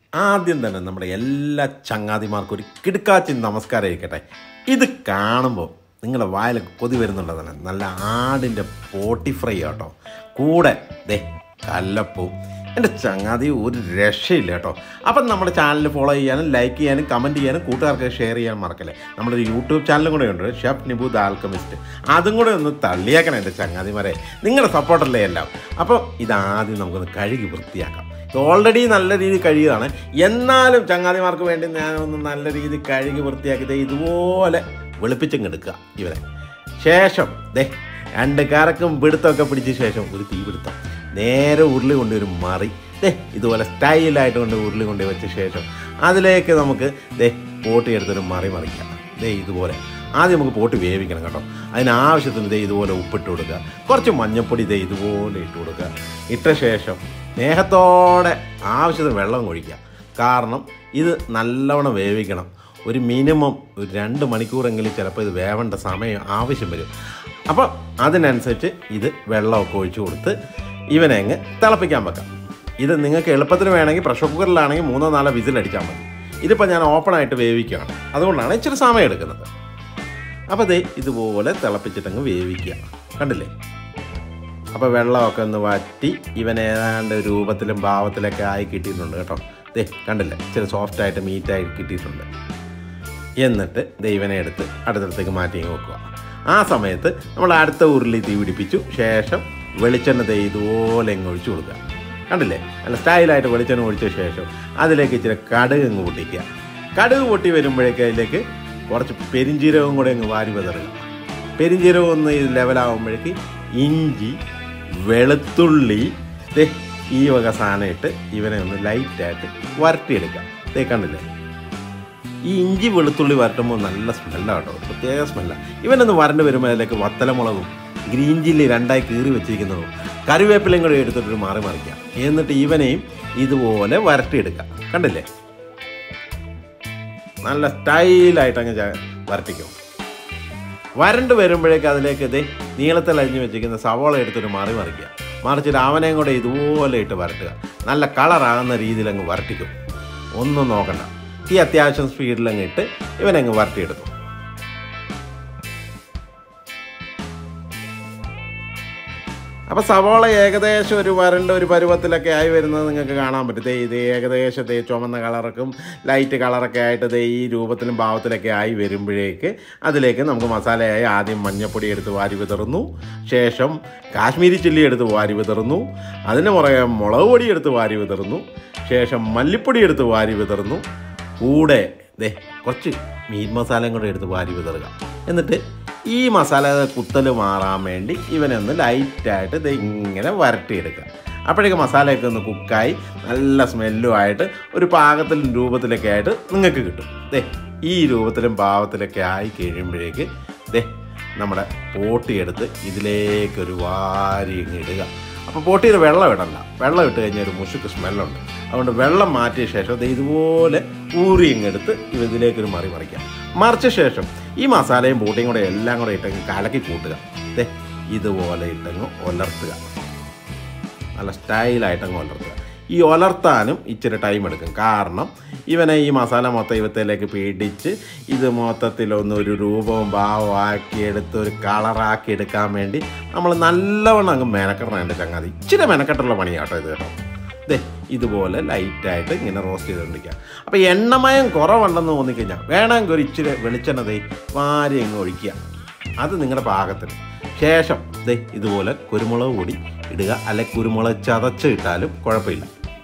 ആദ്യം തന്നെ നമ്മുടെ എല്ലാ ചങ്ങാതിമാർക്കും ഒരു കിടുക്കാച്ചി നമസ്കാരം ഇരിക്കട്ടെ ഇത് കാണുമ്പോൾ നിങ്ങളുടെ വായിലൊക്കെ കൊതി വരുന്നുണ്ടോ തന്നെ നല്ല ആടിൻ്റെ പോട്ടി ഫ്രൈ കേട്ടോ കൂടെ ദേ കല്ലപ്പവും എൻ്റെ ചങ്ങാതി ഒരു രക്ഷയില്ല കേട്ടോ അപ്പം നമ്മുടെ ചാനൽ ഫോളോ ചെയ്യാനും ലൈക്ക് ചെയ്യാനും കമൻറ്റ് ചെയ്യാനും കൂട്ടുകാർക്ക് ഷെയർ ചെയ്യാനും മറക്കല്ലേ നമ്മുടെ ഒരു യൂട്യൂബ് ചാനലും കൂടെ ഉണ്ട് ഷെഫ് നിബു ദ ആൽക്കമിസ്റ്റ് അതും കൂടെ ഒന്ന് തള്ളിയാക്കണം എൻ്റെ ചങ്ങാതിമാരെ നിങ്ങളുടെ സപ്പോർട്ടല്ലേ എല്ലാം അപ്പോൾ ഇതാദ്യം നമുക്കൊന്ന് കഴുകി വൃത്തിയാക്കാം ഓൾറെഡി നല്ല രീതിയിൽ കഴുകിയതാണ് എന്നാലും ചങ്ങാതിമാർക്ക് വേണ്ടി ഞാനൊന്ന് നല്ല രീതിയിൽ കഴുകി വൃത്തിയാക്കി ദേ ഇതുപോലെ വെളുപ്പിച്ചെടുക്കുക ഇവരെ ശേഷം ദേ രണ്ട് കറക്കും പിടുത്തമൊക്കെ പിടിച്ച ശേഷം ഒരു തീ പിടുത്തം നേരെ ഉരുളി കൊണ്ട് ഒരു മറി ദേ ഇതുപോലെ സ്റ്റൈലായിട്ട് കൊണ്ട് ഉരുളി കൊണ്ട് വെച്ച ശേഷം അതിലേക്ക് നമുക്ക് ദേ പോട്ടി എടുത്തൊരു മറി മറിക്കാം ദേ ഇതുപോലെ ആദ്യം നമുക്ക് പോട്ടി വേവിക്കണം കേട്ടോ അതിനാവശ്യത്തിന് ദേ ഇതുപോലെ ഉപ്പിട്ട് കൊടുക്കുക കുറച്ച് മഞ്ഞൾപ്പൊടി ദേ ഇതുപോലെ ഇട്ട് കൊടുക്കുക ഇട്ട ശേഷം സ്നേഹത്തോടെ ആവശ്യത്തിന് വെള്ളം ഒഴിക്കുക കാരണം ഇത് നല്ലവണ്ണം വേവിക്കണം ഒരു മിനിമം ഒരു രണ്ട് മണിക്കൂറെങ്കിലും ചിലപ്പോൾ ഇത് വേവേണ്ട സമയം ആവശ്യം വരും അപ്പോൾ അതിനനുസരിച്ച് ഇത് വെള്ളമൊക്കെ ഒഴിച്ചു കൊടുത്ത് ഇവനെ അങ്ങ് തിളപ്പിക്കാൻ വെക്കാം ഇത് നിങ്ങൾക്ക് എളുപ്പത്തിന് വേണമെങ്കിൽ പ്രഷർ കുക്കറിലാണെങ്കിൽ മൂന്നോ നാലോ വിസിലടിച്ചാൽ മതി ഇതിപ്പോൾ ഞാൻ ഓപ്പണായിട്ട് വേവിക്കുകയാണ് അതുകൊണ്ടാണ് ഇച്ചിരി സമയം എടുക്കുന്നത് അപ്പോൾ ദേ ഇതുപോലെ തിളപ്പിച്ചിട്ടങ്ങ് വേവിക്കുക കണ്ടില്ലേ അപ്പോൾ വെള്ളമൊക്കെ ഒന്ന് വറ്റി ഇവൻ ഏതാണ്ട് രൂപത്തിലും ഭാവത്തിലൊക്കെ ആയി കിട്ടിയിട്ടുണ്ട് കേട്ടോ ദേ കണ്ടില്ലേ ഇച്ചിരി സോഫ്റ്റായിട്ട് മീറ്റായി കിട്ടിയിട്ടുണ്ട് എന്നിട്ട് ദൈവനെ എടുത്ത് അടുത്തടുത്തേക്ക് മാറ്റി അങ്ങ് വെക്കുക ആ സമയത്ത് നമ്മൾ അടുത്ത ഉരുളി തീ പിടിപ്പിച്ചു ശേഷം വെളിച്ചെണ്ണ ദേ ഇതുപോലെ അങ്ങ് ഒഴിച്ചു കൊടുക്കുക കണ്ടില്ലേ നല്ല സ്റ്റൈലായിട്ട് വെളിച്ചെണ്ണ ഒഴിച്ച ശേഷം അതിലേക്ക് ഇച്ചിരി കടുക് അങ്ങ് പൊട്ടിക്കുക കടുക് പൊട്ടി വരുമ്പോഴേക്ക് അതിലേക്ക് കുറച്ച് പെരിഞ്ചീരകം കൂടെ അങ്ങ് വാരി വിതറുക പെരിഞ്ചീരകം ഒന്ന് ഇത് ലെവലാകുമ്പോഴേക്ക് ഇഞ്ചി വെളുത്തുള്ളി ദേ ഈ വക സാധനം ഇട്ട് ഇവനെ ഒന്ന് ലൈറ്റായിട്ട് വരട്ടിയെടുക്കുക ദേ കണ്ടില്ലേ ഈ ഇഞ്ചി വെളുത്തുള്ളി വരട്ടുമ്പോൾ നല്ല സ്മെല്ലാണ് കേട്ടോ പ്രത്യേക സ്മെല്ലാണ് ഇവനൊന്ന് വരണ്ട് വരുമ്പോൾ അതിലേക്ക് വത്തലമുളകും ഗ്രീൻ ചില്ലി രണ്ടായി കീറി വെച്ചിരിക്കുന്നതും കറിവേപ്പിലയും കൂടി എടുത്തിട്ടൊരു മാറി മറിക്കാം എന്നിട്ട് ഇവനെയും ഇതുപോലെ വരട്ടിയെടുക്കാം കണ്ടില്ലേ നല്ല സ്റ്റൈലായിട്ട് അങ്ങ് ച- വരട്ടിക്കും വരണ്ട് വരുമ്പോഴേക്ക് അതിലേക്ക് ഇത് നീളത്തിൽ അരിഞ്ഞ് വെച്ചിരിക്കുന്ന സവോള എടുത്തിട്ട് മാറി മറിക്കുക മറിച്ചിട്ട് അവനെയും കൂടെ ഇതുപോലെ ഇട്ട് വരട്ടുക നല്ല കളറാകുന്ന രീതിയിൽ അങ്ങ് വരട്ടിക്കും ഒന്നും നോക്കണ്ട തീ അത്യാവശ്യം സ്പീഡിലങ്ങ് ഇട്ട് ഇവനങ്ങ് വരട്ടിയെടുക്കും അപ്പോൾ സവോള ഏകദേശം ഒരു വരണ്ട ഒരു പരുവത്തിലൊക്കെ ആയി വരുന്നത് നിങ്ങൾക്ക് കാണാൻ പറ്റും ദേ ഇത് ഏകദേശം ദേ ചുമന്ന കളറൊക്കും ലൈറ്റ് കളറൊക്കെ ആയിട്ട് ദേ ഈ രൂപത്തിലും ഭാവത്തിലൊക്കെ ആയി വരുമ്പോഴേക്ക് അതിലേക്ക് നമുക്ക് മസാലയായി ആദ്യം മഞ്ഞപ്പൊടി എടുത്ത് വാരി വിതറുന്നു ശേഷം കാശ്മീരി ചില്ലി എടുത്ത് വാരി വിതറുന്നു അതിന് പുറകെ മുളക് പൊടി എടുത്ത് വാരി വിതറുന്നു ശേഷം മല്ലിപ്പൊടി എടുത്ത് വാരി വിതറുന്നു കൂടെ ദേ കുറച്ച് മീറ്റ് മസാലയും കൂടെ എടുത്ത് വാരി വിതറുക എന്നിട്ട് ഈ മസാല കുത്തൽ മാറാൻ വേണ്ടി ഇവനെ ഒന്ന് ലൈറ്റായിട്ട് ദേ ഇങ്ങനെ വരട്ടിയെടുക്കുക അപ്പോഴേക്ക് മസാലയൊക്കെ ഒന്ന് കുക്കായി നല്ല സ്മെല്ലും ആയിട്ട് ഒരു പാകത്തിലും രൂപത്തിലൊക്കെ ആയിട്ട് നിങ്ങൾക്ക് കിട്ടും ദേ ഈ രൂപത്തിലും പാവത്തിലൊക്കെ ആയി കഴിയുമ്പോഴേക്ക് ദേ നമ്മുടെ പോട്ടിയെടുത്ത് ഇതിലേക്കൊരു വാരി ഇങ്ങ് ഇടുക അപ്പോൾ പോട്ടിയിൽ വെള്ളം ഇടണ്ട വെള്ളം ഇട്ട് കഴിഞ്ഞാൽ ഒരു മുഷുക്ക് സ്മെല്ലുണ്ട് അതുകൊണ്ട് വെള്ളം മാറ്റിയ ശേഷം ദേ ഇതുപോലെ ഊറി ഇങ്ങെടുത്ത് ഇതിലേക്കൊരു മറി മറിക്കാം മറിച്ച ശേഷം ഈ മസാലയും പൂട്ടിയും കൂടെ എല്ലാം കൂടെ ഇട്ടങ്ങ് കലക്കി കൂട്ടുക ദേ ഇതുപോലെ ഇട്ടങ്ങ് ഒലർത്തുക നല്ല സ്റ്റൈലായിട്ടങ്ങ് ഒലർത്തുക ഈ ഒലർത്താനും ഇച്ചിരി ടൈം എടുക്കും കാരണം ഇവനെ ഈ മസാല മൊത്തം ഇവത്തിലേക്ക് പിടിച്ച് ഇത് മൊത്തത്തിലൊന്ന് ഒരു രൂപവും ഭാവവും ആക്കി എടുത്ത് ഒരു കളറാക്കി എടുക്കാൻ വേണ്ടി നമ്മൾ നല്ലവണ്ണം അങ്ങ് മെനക്കെടണം എൻ്റെ ചങ്ങാതി ഇച്ചിരി മെനക്കെട്ടുള്ള പണിയാട്ടോ ഇത് കേട്ടോ ദേ ഇതുപോലെ ലൈറ്റായിട്ട് ഇങ്ങനെ റോസ്റ്റ് ചെയ്തുകൊണ്ടിരിക്കുക അപ്പോൾ എണ്ണമയം കുറവുണ്ടെന്ന് തോന്നിക്കഴിഞ്ഞാൽ വേണമെങ്കിൽ ഒരു ഇച്ചിരി വെളിച്ചെണ്ണ ദേ വാരി അങ്ങ് ഒഴിക്കുക അത് നിങ്ങളുടെ പാകത്തിന് ശേഷം ദേ ഇതുപോലെ കുരുമുളക് പൊടി ഇടുക അല്ലെ കുരുമുളക് ചതച്ച് ഇട്ടാലും കുഴപ്പമില്ല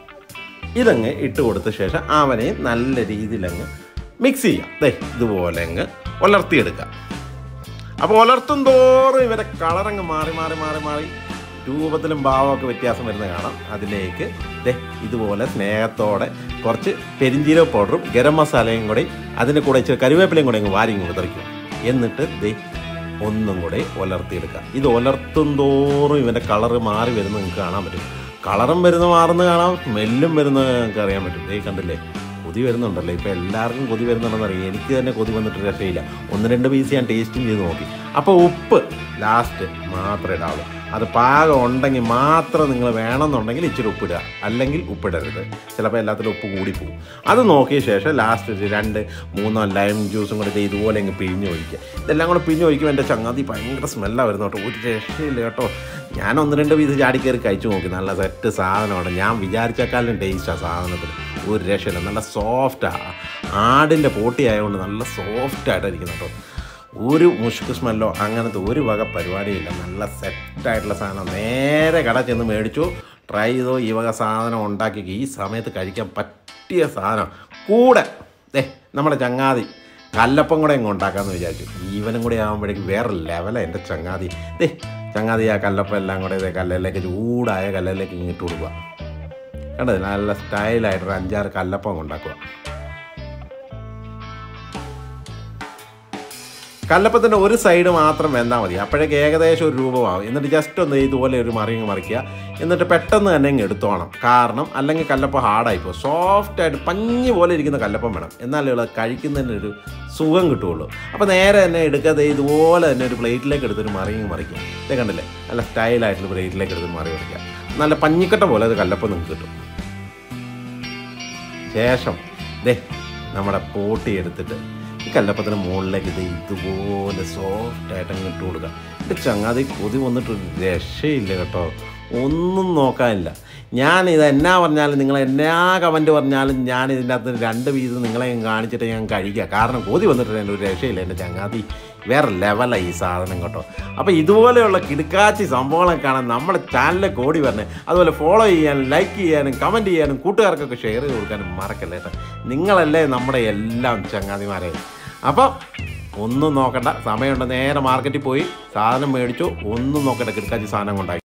ഇതങ്ങ് ഇട്ട് കൊടുത്ത ശേഷം അവനെ നല്ല രീതിയിലങ്ങ് മിക്സ് ചെയ്യാം ദേ ഇതുപോലെ അങ്ങ് ഉലർത്തിയെടുക്കുക അപ്പോൾ ഉലർത്തും തോറും ഇവരെ കളറങ്ങ് മാറി മാറി മാറി മാറി രൂപത്തിലും ഭാവമൊക്കെ വ്യത്യാസം വരുന്നത് കാണാം അതിലേക്ക് ദേ ഇതുപോലെ സ്നേഹത്തോടെ കുറച്ച് പെരിഞ്ചീരക പൗഡറും ഗരം മസാലയും കൂടി അതിൻ്റെ കൂടെ ഇച്ചിരി കറിവേപ്പിലയും കൂടെ അങ്ങ് വാരി ഇങ്ങ് വിതറിക്കും എന്നിട്ട് ദേ ഒന്നും കൂടെ ഉലർത്തിയെടുക്കുക ഇത് ഉലർത്തും തോറും ഇവൻ്റെ കളറ് മാറി വരുന്നത് നിങ്ങൾക്ക് കാണാൻ പറ്റും കളറും വരുന്ന മാറുന്ന കാണാം സ്മെല്ലും വരുന്നത് നിങ്ങൾക്ക് അറിയാൻ പറ്റും ദേ കണ്ടില്ലേ കൊതി വരുന്നുണ്ടല്ലോ ഇപ്പോൾ എല്ലാവർക്കും കൊതി വരുന്നുണ്ടെന്ന് അറിയാം എനിക്ക് തന്നെ കൊതി വന്നിട്ട് രക്ഷയില്ല ഒന്ന് രണ്ട് പീസ് ഞാൻ ടേസ്റ്റും ചെയ്ത് നോക്കി അപ്പോൾ ഉപ്പ് ലാസ്റ്റ് മാത്രമേ ഇടാവൂ അത് പാകം ഉണ്ടെങ്കിൽ മാത്രം നിങ്ങൾ വേണമെന്നുണ്ടെങ്കിൽ ഇച്ചിരി ഉപ്പിടുക അല്ലെങ്കിൽ ഉപ്പിടരുത് ചിലപ്പോൾ എല്ലാത്തിലും ഉപ്പ് കൂടിപ്പോവും അത് നോക്കിയ ശേഷം ലാസ്റ്റ് ഒരു രണ്ട് മൂന്നോ ലൈം ജ്യൂസും കൂടി ദേ ഇതുപോലെ അങ്ങ് പിഴിഞ്ഞ് ഒഴിക്കുക ഇതെല്ലാം കൂടെ പിഴിഞ്ഞ് ഒഴിക്കുമ്പോൾ എൻ്റെ ചങ്ങാതി ഭയങ്കര സ്മെല്ലാണ് വരുന്നത് കേട്ടോ ഒരു രക്ഷയില്ല കേട്ടോ ഞാൻ ഒന്ന് രണ്ട് പീസ് ചാടി കയറി കഴിച്ചു നോക്കി നല്ല സെറ്റ് സാധനമാണ് ഞാൻ വിചാരിച്ചേക്കാളും ടേസ്റ്റാണ് സാധനത്തിന് ഒരു രക്ഷയില്ല നല്ല സോഫ്റ്റാണ് ആടിൻ്റെ പോട്ടി ആയതുകൊണ്ട് നല്ല സോഫ്റ്റായിട്ട് ഇരിക്കുന്നു കേട്ടോ ഒരു മുഷ്ക് സ്മെല്ലോ അങ്ങനത്തെ ഒരു വക പരിപാടിയില്ല നല്ല സെറ്റായിട്ടുള്ള സാധനം നേരെ കട ചെന്ന് മേടിച്ചു ട്രൈ ചെയ്തോ ഈ വക സാധനം ഉണ്ടാക്കി ഈ സമയത്ത് കഴിക്കാൻ പറ്റിയ സാധനം കൂടെ ദേ നമ്മുടെ ചങ്ങാതി കല്ലപ്പം കൂടെ അങ്ങ് ഉണ്ടാക്കാമെന്ന് വിചാരിച്ചു ഈവനും കൂടെ ആകുമ്പോഴേക്കും വേറെ ലെവലാണ് എൻ്റെ ചങ്ങാതി ദേ ചങ്ങാതി ആ കല്ലപ്പം എല്ലാം കൂടെ ഇതേ കല്ലിലേക്ക് ചൂടായ കല്ലിലേക്ക് ഇങ്ങിട്ട് കൊടുക്കുക കണ്ടത് നല്ല സ്റ്റൈലായിട്ടൊരു അഞ്ചാറ് കല്ലപ്പം ഉണ്ടാക്കുക കല്ലപ്പത്തിൻ്റെ ഒരു സൈഡ് മാത്രം വെന്താൽ മതി അപ്പോഴേക്ക് ഏകദേശം ഒരു രൂപമാവും എന്നിട്ട് ജസ്റ്റ് ഒന്ന് ഇതുപോലെ ഒരു മറിയങ്ങ് മറിക്കുക എന്നിട്ട് പെട്ടെന്ന് തന്നെ ഇങ്ങ് എടുത്തോണം കാരണം അല്ലെങ്കിൽ കല്ലപ്പം ഹാർഡായിപ്പോൾ സോഫ്റ്റായിട്ട് പഞ്ഞി പോലെ ഇരിക്കുന്ന കല്ലപ്പം വേണം എന്നാലേ ഉള്ള കഴിക്കുന്നതിന് ഒരു സുഖം കിട്ടുകയുള്ളൂ അപ്പോൾ നേരെ തന്നെ എടുക്കാതെ ഇതുപോലെ തന്നെ ഒരു പ്ലേറ്റിലേക്ക് എടുത്തൊരു മറിയങ്ങ് മറിക്കുക ഇതേ കണ്ടില്ലേ നല്ല സ്റ്റൈലായിട്ടുള്ള പ്ലേറ്റിലേക്ക് എടുത്ത് മറി മറിക്കുക നല്ല പഞ്ഞിക്കട്ട പോലെ അത് കല്ലപ്പം നിങ്ങൾക്ക് കിട്ടും ശേഷം ദേ നമ്മുടെ പോട്ടി എടുത്തിട്ട് ഈ കല്ലപ്പത്തിന് മുകളിലേക്ക് ഇത് ഇതുപോലെ സോഫ്റ്റായിട്ട് അങ്ങ് ഇട്ട് കൊടുക്കുക എൻ്റെ ചങ്ങാതി കൊതി വന്നിട്ട് ഒരു രക്ഷയില്ല കേട്ടോ ഒന്നും നോക്കാനില്ല ഞാൻ ഇത് എന്നാ പറഞ്ഞാലും നിങ്ങൾ എന്നാ കമൻറ്റ് പറഞ്ഞാലും ഞാൻ ഇതിൻ്റെ അകത്ത് രണ്ട് പീസ് നിങ്ങളെ ഞാൻ കാണിച്ചിട്ട് ഞാൻ കഴിക്കുക കാരണം കൊതി വന്നിട്ട് എൻ്റെ ഒരു രക്ഷയില്ല എൻ്റെ ചങ്ങാതി വേറെ ലെവലാണ് ഈ സാധനം കേട്ടോ അപ്പോൾ ഇതുപോലെയുള്ള കിടുക്കാച്ചി സംഭവങ്ങളൊക്കെ കാണാൻ നമ്മുടെ ചാനലിൽ കോടി വരണേ അതുപോലെ ഫോളോ ചെയ്യാനും ലൈക്ക് ചെയ്യാനും കമൻറ്റ് ചെയ്യാനും കൂട്ടുകാർക്കൊക്കെ ഷെയർ ചെയ്ത് കൊടുക്കാനും മറക്കല്ലേ കേട്ടോ നിങ്ങളല്ലേ നമ്മുടെ എല്ലാം ചങ്ങാതിമാരെ അപ്പം ഒന്നും നോക്കണ്ട സമയമുണ്ട് നേരെ മാർക്കറ്റിൽ പോയി സാധനം മേടിച്ചു ഒന്നും നോക്കണ്ട കിടക്കാച്ചി സാധനം കൊണ്ടായി